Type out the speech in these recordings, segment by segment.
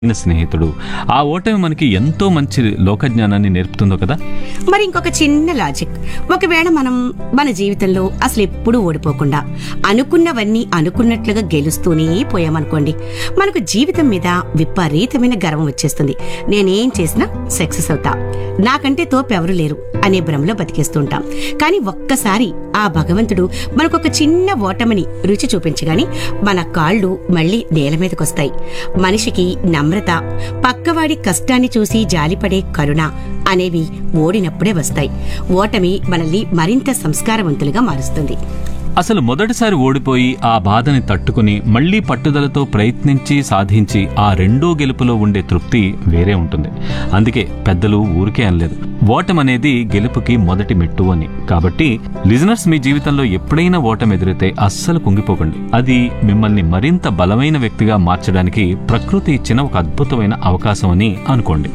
అయిన స్నేహితుడు ఆ ఓటమి మనకి ఎంతో మంచి లోకజ్ఞానాన్ని నేర్పుతుందో కదా మరి ఇంకొక చిన్న లాజిక్ ఒకవేళ మనం మన జీవితంలో అసలు ఎప్పుడూ ఓడిపోకుండా అనుకున్నవన్నీ అనుకున్నట్లుగా గెలుస్తూనే పోయామనుకోండి మనకు జీవితం మీద విపరీతమైన గర్వం వచ్చేస్తుంది నేనేం చేసినా సక్సెస్ అవుతా నాకంటే తోపు ఎవరు లేరు అనే భ్రమలో బతికేస్తుంటాం కానీ ఒక్కసారి ఆ భగవంతుడు మనకొక చిన్న ఓటమిని రుచి చూపించగాని మన కాళ్ళు మళ్ళీ నేల మీదకొస్తాయి మనిషికి నమ్రత పక్కవాడి కష్టాన్ని చూసి జాలిపడే కరుణ అనేవి ఓడినప్పుడే వస్తాయి ఓటమి మనల్ని మరింత సంస్కారవంతులుగా మారుస్తుంది అసలు మొదటిసారి ఓడిపోయి ఆ బాధని తట్టుకుని మళ్ళీ పట్టుదలతో ప్రయత్నించి సాధించి ఆ రెండో గెలుపులో ఉండే తృప్తి వేరే ఉంటుంది అందుకే పెద్దలు ఊరికే అనలేదు ఓటమనేది గెలుపుకి మొదటి మెట్టు అని కాబట్టి లిజనర్స్ మీ జీవితంలో ఎప్పుడైనా ఓటమి ఎదురైతే అస్సలు కుంగిపోకండి అది మిమ్మల్ని మరింత బలమైన వ్యక్తిగా మార్చడానికి ప్రకృతి ఇచ్చిన ఒక అద్భుతమైన అవకాశం అని అనుకోండి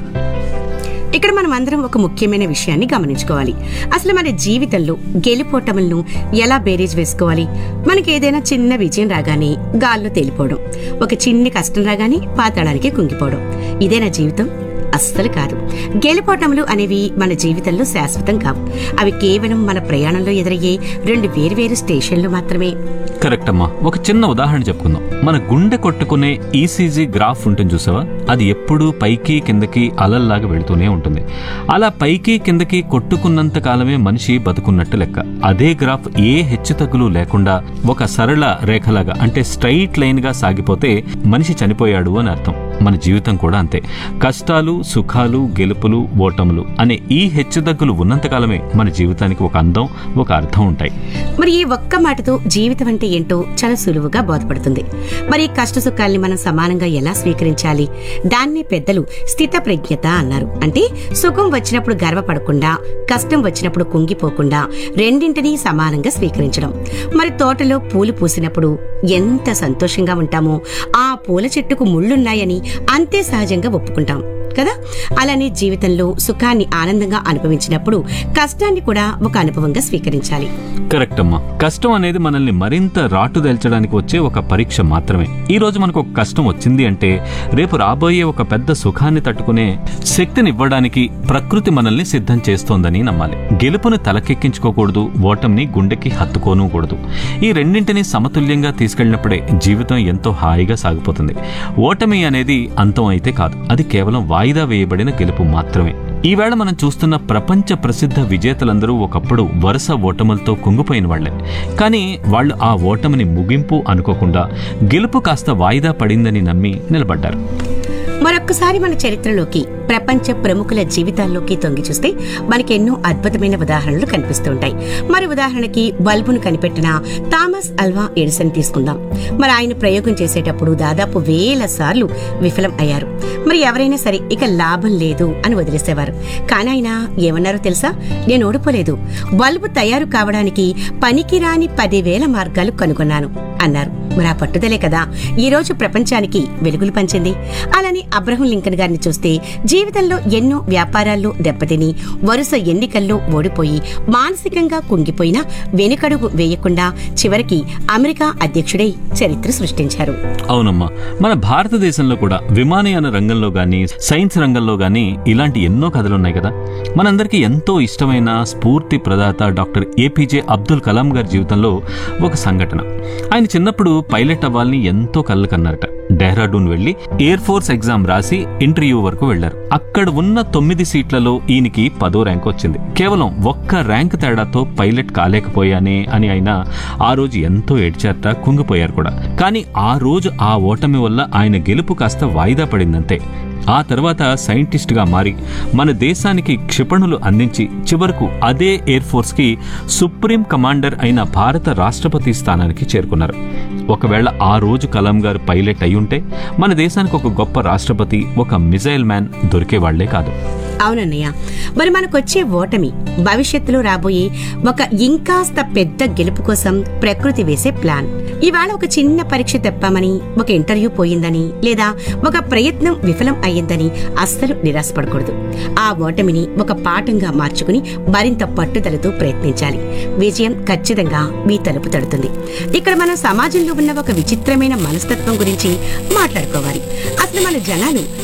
ఇక్కడ మనం అందరం ఒక ముఖ్యమైన విషయాన్ని గమనించుకోవాలి అసలు మన జీవితంలో గెలుపోటములను ఎలా బేరీజ్ వేసుకోవాలి మనకి ఏదైనా చిన్న విజయం రాగానే గాల్లో తేలిపోవడం ఒక చిన్న కష్టం రాగానే పాతాళానికి కుంగిపోవడం ఇదేనా జీవితం అస్సలు కాదు గెలుపోటములు అనేవి మన జీవితంలో శాశ్వతం కావు అవి కేవలం మన ప్రయాణంలో ఎదురయ్యే రెండు వేరువేరు స్టేషన్లు మాత్రమే కరెక్ట్ అమ్మా ఒక చిన్న ఉదాహరణ చెప్పుకుందాం మన గుండె కొట్టుకునే ఈసీజీ గ్రాఫ్ ఉంటుంది చూసావా అది ఎప్పుడూ పైకి కిందకి అలల్లాగా వెళుతూనే ఉంటుంది అలా పైకి కిందకి కొట్టుకున్నంత కాలమే మనిషి బతుకున్నట్టు లెక్క అదే గ్రాఫ్ ఏ హెచ్చుతగ్గులు లేకుండా ఒక సరళ రేఖలాగా అంటే స్ట్రైట్ లైన్ గా సాగిపోతే మనిషి చనిపోయాడు అని అర్థం మన జీవితం కూడా అంతే కష్టాలు సుఖాలు గెలుపులు ఓటములు అనే ఈ హెచ్చుతగ్గులు ఉన్నంతకాలమే మన జీవితానికి ఒక అందం ఒక అర్థం ఉంటాయి మరి ఈ ఒక్క మాటతో జీవితం అంటే ఏంటో చాలా సులువుగా బోధపడుతుంది మరి ఈ కష్ట సుఖాల్ని మనం సమానంగా ఎలా స్వీకరించాలి దాన్నే పెద్దలు స్థిత ప్రజ్ఞత అన్నారు అంటే సుఖం వచ్చినప్పుడు గర్వపడకుండా కష్టం వచ్చినప్పుడు కుంగిపోకుండా రెండింటినీ సమానంగా స్వీకరించడం మరి తోటలో పూలు పూసినప్పుడు ఎంత సంతోషంగా ఉంటామో ఆ పూల చెట్టుకు ముళ్ళున్నాయని అంతే సహజంగా ఒప్పుకుంటాం కదా అలానే జీవితంలో సుఖాన్ని ఆనందంగా అనుభవించినప్పుడు కష్టాన్ని కూడా ఒక అనుభవంగా స్వీకరించాలి కరెక్ట్ అమ్మా కష్టం అనేది మనల్ని మరింత రాటుదేల్చడానికి వచ్చే ఒక పరీక్ష మాత్రమే ఈ రోజు మనకు ఒక కష్టం వచ్చింది అంటే రేపు రాబోయే ఒక పెద్ద సుఖాన్ని తట్టుకునే శక్తిని ఇవ్వడానికి ప్రకృతి మనల్ని సిద్ధం చేస్తోందని నమ్మాలి గెలుపుని తలకెక్కించుకోకూడదు ఓటమిని గుండెకి హత్తుకోనకూడదు ఈ రెండింటిని సమతుల్యంగా తీసుకెళ్ళినప్పుడే జీవితం ఎంతో హాయిగా సాగిపోతుంది ఓటమి అనేది అంతం అయితే కాదు అది కేవలం వాయిదా వేయబడిన గెలుపు మాత్రమే ఈవేళ మనం చూస్తున్న ప్రపంచ ప్రసిద్ధ విజేతలందరూ ఒకప్పుడు వరుస ఓటములతో కుంగిపోయిన వాళ్లే కానీ వాళ్ళు ఆ ఓటమిని ముగింపు అనుకోకుండా గెలుపు కాస్త వాయిదా పడిందని నమ్మి నిలబడ్డారు మరొక్కసారి మన చరిత్రలోకి ప్రపంచ ప్రముఖుల జీవితాల్లోకి తొంగి చూస్తే మనకి ఎన్నో అద్భుతమైన ఉదాహరణలు కనిపిస్తుంటాయి మరి ఉదాహరణకి బల్బును కనిపెట్టిన థామస్ అల్వా ఎడిసన్ తీసుకుందాం మరి ఆయన ప్రయోగం చేసేటప్పుడు దాదాపు వేల సార్లు విఫలం అయ్యారు మరి ఎవరైనా సరే ఇక లాభం లేదు అని వదిలేసేవారు కానీ ఆయన ఏమన్నారో తెలుసా నేను ఓడిపోలేదు బల్బు తయారు కావడానికి పనికిరాని పదివేల మార్గాలు కనుగొన్నాను అన్నారు మరి ఆ పట్టుదలే కదా ఈ రోజు ప్రపంచానికి వెలుగులు పంచింది అలానే అబ్రహం లింకన్ గారిని చూస్తే జీవితంలో ఎన్నో వ్యాపారాల్లో దెబ్బతిని వరుస ఎన్నికల్లో ఓడిపోయి మానసికంగా కుంగిపోయినా వెనుకడుగు వేయకుండా చివరికి అమెరికా అధ్యక్షుడై చరిత్ర సృష్టించారు అవునమ్మా మన భారతదేశంలో కూడా విమానయాన రంగంలో గాని సైన్స్ రంగంలో గాని ఇలాంటి ఎన్నో కథలున్నాయి కదా మనందరికీ ఎంతో ఇష్టమైన స్ఫూర్తి ప్రదాత డాక్టర్ ఏపీజే అబ్దుల్ కలాం గారి జీవితంలో ఒక సంఘటన ఆయన చిన్నప్పుడు పైలట్ అవ్వాలని ఎంతో కళ్ళు కన్నారట డెహ్రాడూన్ వెళ్లి ఎయిర్ ఫోర్స్ ఎగ్జామ్ రాసి ఇంటర్వ్యూ వరకు వెళ్లారు అక్కడ ఉన్న తొమ్మిది సీట్లలో ఈయనకి పదో ర్యాంక్ వచ్చింది కేవలం ఒక్క ర్యాంక్ తేడాతో పైలట్ కాలేకపోయానే అని ఆయన ఆ రోజు ఎంతో ఏడ్చారట కుంగిపోయారు కూడా కానీ ఆ రోజు ఆ ఓటమి వల్ల ఆయన గెలుపు కాస్త వాయిదా పడిందంతే ఆ తర్వాత సైంటిస్ట్ గా మారి మన దేశానికి క్షిపణులు అందించి చివరకు అదే ఎయిర్ ఫోర్స్ కి సుప్రీం కమాండర్ అయిన భారత రాష్ట్రపతి స్థానానికి చేరుకున్నారు ఒకవేళ ఆ రోజు కలాం గారు పైలట్ అయి ఉంటే మన దేశానికి ఒక గొప్ప రాష్ట్రపతి ఒక మిజైల్ మ్యాన్ దొరికేవాళ్లే కాదు అవునన్నయ్య మరి మనకొచ్చే ఓటమి భవిష్యత్తులో రాబోయే ఒక ఇంకాస్త పెద్ద గెలుపు కోసం ప్రకృతి వేసే ప్లాన్ ఇవాళ ఒక చిన్న పరీక్ష తెప్పామని ఒక ఇంటర్వ్యూ పోయిందని లేదా ఒక ప్రయత్నం విఫలం అయ్యిందని అస్సలు నిరాశపడకూడదు ఆ ఓటమిని ఒక పాఠంగా మార్చుకుని మరింత పట్టుదలతో ప్రయత్నించాలి విజయం ఖచ్చితంగా మీ తలుపు తడుతుంది ఇక్కడ మనం సమాజంలో ఉన్న ఒక విచిత్రమైన మనస్తత్వం గురించి మాట్లాడుకోవాలి అసలు మన జనాలు